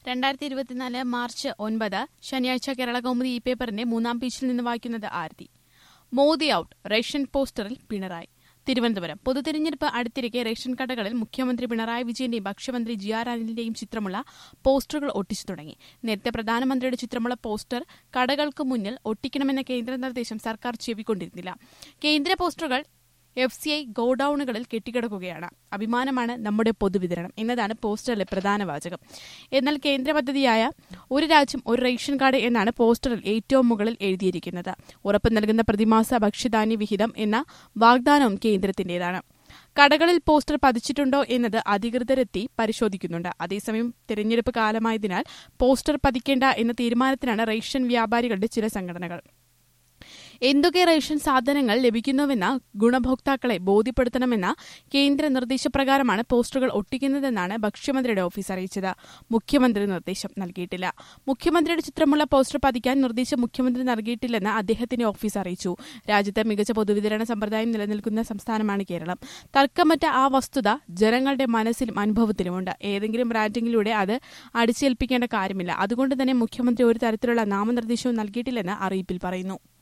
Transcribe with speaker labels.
Speaker 1: രണ്ടായിരത്തി ഇരുപത്തിനാല് മാർച്ച് ഒൻപത് ശനിയാഴ്ച കേരള കൗമുദി ഇ പേപ്പറിന്റെ മൂന്നാം പേജിൽ നിന്ന് വായിക്കുന്നത് ആരതി മോദി ഔട്ട് റേഷൻ പോസ്റ്ററിൽ പിണറായി തിരുവനന്തപുരം പൊതുതെരഞ്ഞെടുപ്പ് അടുത്തിരിക്കെ റേഷൻ കടകളിൽ മുഖ്യമന്ത്രി പിണറായി വിജയന്റെയും ഭക്ഷ്യമന്ത്രി ജി ആർ അനിലിന്റെയും ചിത്രമുള്ള പോസ്റ്ററുകൾ ഒട്ടിച്ചു തുടങ്ങി നേരത്തെ പ്രധാനമന്ത്രിയുടെ ചിത്രമുള്ള പോസ്റ്റർ കടകൾക്ക് മുന്നിൽ ഒട്ടിക്കണമെന്ന കേന്ദ്ര നിർദ്ദേശം സർക്കാർ ചെവിക്കൊണ്ടിരുന്നില്ല കേന്ദ്ര പോസ്റ്ററുകൾ എഫ് സി ഐ ഗോഡൌണുകളിൽ കെട്ടിക്കിടക്കുകയാണ് അഭിമാനമാണ് നമ്മുടെ പൊതുവിതരണം എന്നതാണ് പോസ്റ്ററിലെ പ്രധാന വാചകം എന്നാൽ കേന്ദ്ര പദ്ധതിയായ ഒരു രാജ്യം ഒരു റേഷൻ കാർഡ് എന്നാണ് പോസ്റ്ററിൽ ഏറ്റവും മുകളിൽ എഴുതിയിരിക്കുന്നത് ഉറപ്പ് നൽകുന്ന പ്രതിമാസ ഭക്ഷ്യധാന്യ വിഹിതം എന്ന വാഗ്ദാനവും കേന്ദ്രത്തിന്റേതാണ് കടകളിൽ പോസ്റ്റർ പതിച്ചിട്ടുണ്ടോ എന്നത് അധികൃതരെത്തി പരിശോധിക്കുന്നുണ്ട് അതേസമയം തിരഞ്ഞെടുപ്പ് കാലമായതിനാൽ പോസ്റ്റർ പതിക്കേണ്ട എന്ന തീരുമാനത്തിനാണ് റേഷൻ വ്യാപാരികളുടെ ചില സംഘടനകൾ എന്തൊക്കെ റേഷൻ സാധനങ്ങൾ ലഭിക്കുന്നുവെന്ന ഗുണഭോക്താക്കളെ ബോധ്യപ്പെടുത്തണമെന്ന കേന്ദ്ര നിർദ്ദേശപ്രകാരമാണ് പോസ്റ്ററുകൾ ഒട്ടിക്കുന്നതെന്നാണ് ഭക്ഷ്യമന്ത്രിയുടെ ഓഫീസ് അറിയിച്ചത് മുഖ്യമന്ത്രി നിർദ്ദേശം നൽകിയിട്ടില്ല മുഖ്യമന്ത്രിയുടെ ചിത്രമുള്ള പോസ്റ്റർ പതിക്കാൻ നിർദ്ദേശം മുഖ്യമന്ത്രി നൽകിയിട്ടില്ലെന്ന് അദ്ദേഹത്തിന്റെ ഓഫീസ് അറിയിച്ചു രാജ്യത്ത് മികച്ച പൊതുവിതരണ സമ്പ്രദായം നിലനിൽക്കുന്ന സംസ്ഥാനമാണ് കേരളം തർക്കമറ്റ ആ വസ്തുത ജനങ്ങളുടെ മനസ്സിലും അനുഭവത്തിലുമുണ്ട് ഏതെങ്കിലും ബ്രാൻഡിങ്ങിലൂടെ അത് അടിച്ചേൽപ്പിക്കേണ്ട കാര്യമില്ല അതുകൊണ്ട് തന്നെ മുഖ്യമന്ത്രി ഒരു തരത്തിലുള്ള നാമനിർദ്ദേശവും നൽകിയിട്ടില്ലെന്ന് അറിയിപ്പിൽ പറയുന്നു